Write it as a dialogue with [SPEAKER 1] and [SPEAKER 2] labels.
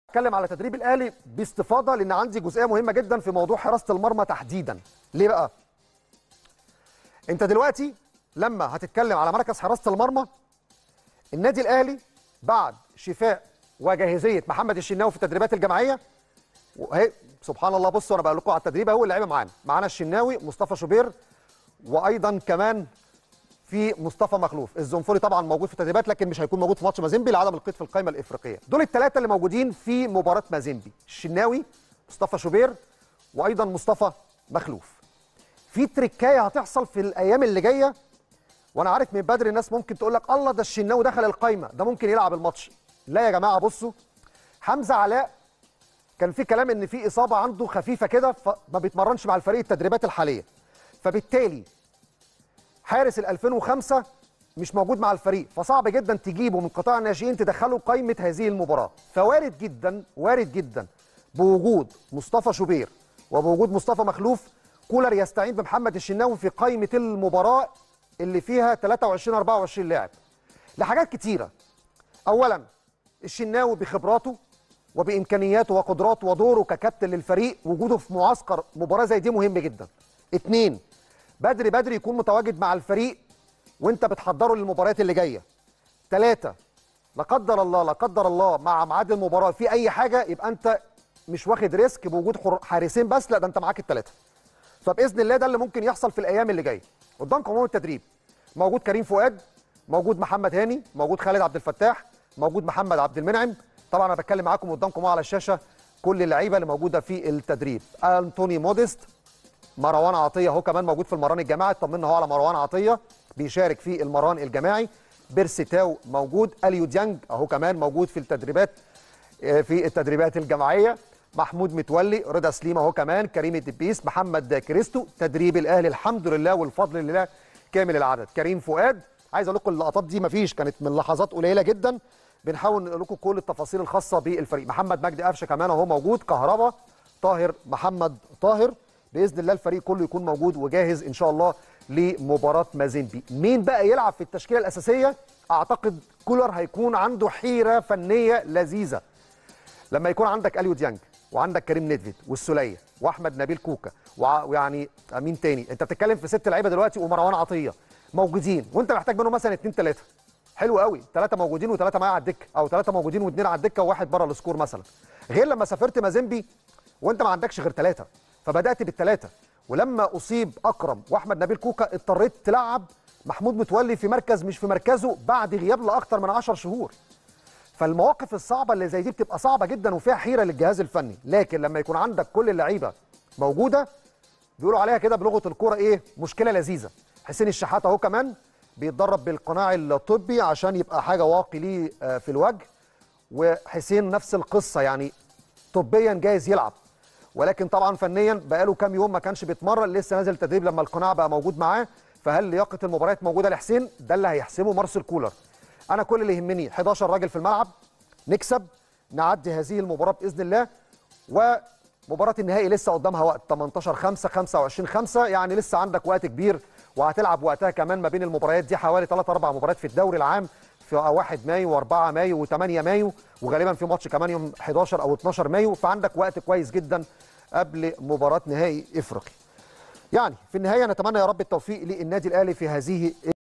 [SPEAKER 1] اتكلم على تدريب الاهلي باستفاضه لان عندي جزئيه مهمه جدا في موضوع حراسه المرمى تحديدا ليه بقى انت دلوقتي لما هتتكلم على مركز حراسه المرمى النادي الاهلي بعد شفاء وجاهزيه محمد الشناوي في التدريبات الجماعيه وهي سبحان الله بصوا انا بقول لكم على التدريب اهو اللعيبه معانا معانا الشناوي مصطفى شوبير وايضا كمان في مصطفى مخلوف الزنفوري طبعا موجود في التدريبات لكن مش هيكون موجود في ماتش مازيمبي لعدم القيد في القائمه الافريقيه دول الثلاثه اللي موجودين في مباراه مازيمبي الشناوي مصطفى شوبير وايضا مصطفى مخلوف في تريكايه هتحصل في الايام اللي جايه وانا عارف من بدري الناس ممكن تقول لك الله ده الشناوي دخل القائمه ده ممكن يلعب الماتش لا يا جماعه بصوا حمزه علاء كان في كلام ان في اصابه عنده خفيفه كده فما بيتمرنش مع الفريق التدريبات الحاليه فبالتالي حارس ال 2005 مش موجود مع الفريق فصعب جدا تجيبه من قطاع الناشئين تدخله قائمه هذه المباراه فوارد جدا وارد جدا بوجود مصطفى شوبير وبوجود مصطفى مخلوف كولر يستعين بمحمد الشناوي في قائمه المباراه اللي فيها 23 24 لاعب لحاجات كتيره اولا الشناوي بخبراته وبامكانياته وقدراته ودوره ككابتن للفريق وجوده في معسكر مباراه زي دي مهم جدا اتنين بدري بدري يكون متواجد مع الفريق وانت بتحضره للمباريات اللي جايه ثلاثة لا قدر الله لا قدر الله مع ميعاد المباراه في اي حاجه يبقى انت مش واخد ريسك بوجود حارسين بس لا ده انت معاك الثلاثه فباذن الله ده اللي ممكن يحصل في الايام اللي جايه قدامكم هو التدريب موجود كريم فؤاد موجود محمد هاني موجود خالد عبد الفتاح موجود محمد عبد المنعم طبعا انا بتكلم معاكم قدامكم على الشاشه كل اللعيبه اللي موجوده في التدريب انتوني موديست مروان عطيه اهو كمان موجود في المران الجماعي اطمنا اهو على مروان عطيه بيشارك في المران الجماعي بيرسيتاو موجود اليو ديانج اهو كمان موجود في التدريبات في التدريبات الجماعيه محمود متولي رضا سليم اهو كمان كريم الدبيس محمد كريستو تدريب الاهلي الحمد لله والفضل لله كامل العدد كريم فؤاد عايز اقول لكم اللقطات دي مفيش كانت من لحظات قليله جدا بنحاول نقول لكم كل التفاصيل الخاصه بالفريق محمد مجدي قفشه كمان اهو موجود كهربا طاهر محمد طاهر باذن الله الفريق كله يكون موجود وجاهز ان شاء الله لمباراه مازيمبي مين بقى يلعب في التشكيله الاساسيه اعتقد كولر هيكون عنده حيره فنيه لذيذه لما يكون عندك اليو ديانج وعندك كريم نيدفيد والسوليه واحمد نبيل كوكا ويعني مين تاني انت بتتكلم في ست لعيبه دلوقتي ومروان عطيه موجودين وانت محتاج منهم مثلا اثنين ثلاثه حلو قوي ثلاثه موجودين وثلاثه معايا على الدكه او ثلاثه موجودين واثنين على الدكه وواحد بره السكور مثلا غير لما سافرت مازيمبي وانت ما عندكش غير ثلاثه فبدات بالثلاثه ولما اصيب اكرم واحمد نبيل كوكا اضطريت تلعب محمود متولي في مركز مش في مركزه بعد غياب لاكثر من 10 شهور فالمواقف الصعبه اللي زي دي بتبقى صعبه جدا وفيها حيره للجهاز الفني لكن لما يكون عندك كل اللعيبه موجوده بيقولوا عليها كده بلغه الكوره ايه مشكله لذيذه حسين الشحات اهو كمان بيتدرب بالقناع الطبي عشان يبقى حاجه واقي ليه في الوجه وحسين نفس القصه يعني طبيا جاهز يلعب ولكن طبعا فنيا بقاله كام يوم ما كانش بيتمرن لسه نازل تدريب لما القناع بقى موجود معاه فهل لياقه المباريات موجوده لحسين ده اللي هيحسمه مارسيل كولر انا كل اللي يهمني 11 راجل في الملعب نكسب نعدي هذه المباراه باذن الله ومباراه النهائي لسه قدامها وقت 18 5 25 5 يعني لسه عندك وقت كبير وهتلعب وقتها كمان ما بين المباريات دي حوالي 3 4 مباريات في الدوري العام في 1 مايو و4 مايو و8 مايو وغالبا في ماتش كمان يوم 11 او 12 مايو فعندك وقت كويس جدا قبل مباراه نهائي افريقيا. يعني في النهايه نتمنى يا رب التوفيق للنادي الاهلي في هذه